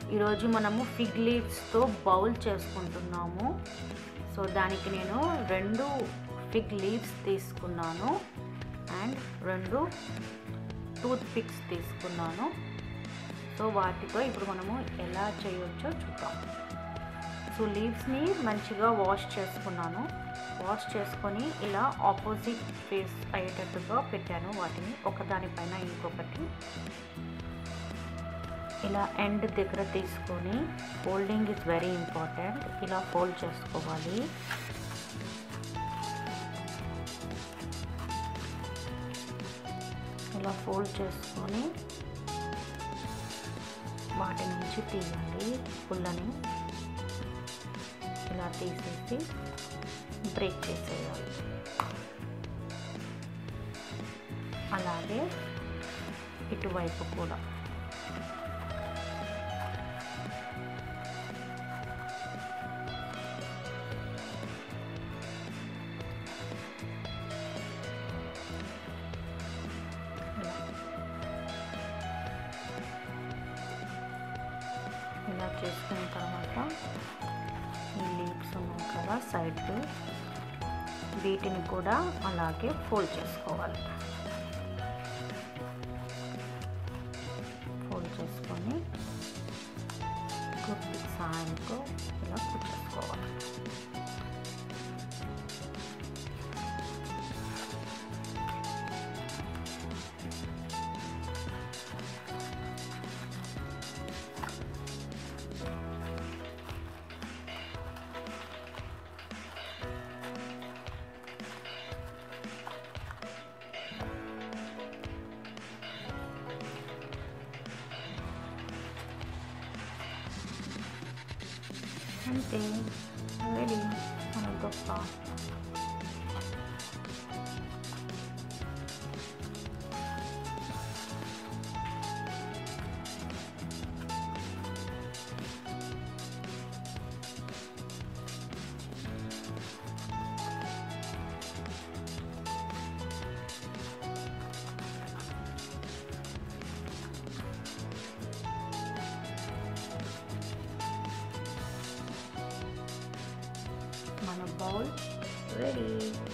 ఈరోజు మనము ఫిగ్ లీవ్స్తో బౌల్ చేసుకుంటున్నాము సో దానికి నేను రెండు ఫిగ్ లీవ్స్ తీసుకున్నాను అండ్ రెండు టూత్ పిక్స్ తీసుకున్నాను సో వాటితో ఇప్పుడు మనము ఎలా చేయొచ్చో చూద్దాం సో లీవ్స్ని మంచిగా వాష్ చేసుకున్నాను వాష్ చేసుకొని ఇలా ఆపోజిట్ ఫేస్ అయ్యేటట్టుగా పెట్టాను వాటిని ఒకదానిపైన ఇంకొకటి ఇలా ఎండ్ దగ్గర తీసుకొని ఫోల్డింగ్ ఇస్ వెరీ ఇంపార్టెంట్ ఇలా ఫోల్డ్ చేసుకోవాలి ఇలా ఫోల్డ్ చేసుకొని వాటి నుంచి తీయాలి పుల్లని ఇలా తీసేసి బ్రేక్ చేసేయాలి అలాగే ఇటువైపు కూడా ఇలా చేసుకున్న తర్వాత ఈ లీవ్స్ ఉన్నాయి కదా సైడ్ వీటిని కూడా అలాగే ఫోల్డ్ చేసుకోవాలి ఫోల్డ్ చేసుకొని కుర్తి సాయంతో ఇలా కుచ్చేసుకోవాలి అంతే రెడీ మన గొప్ప మన బౌల్ రెడీ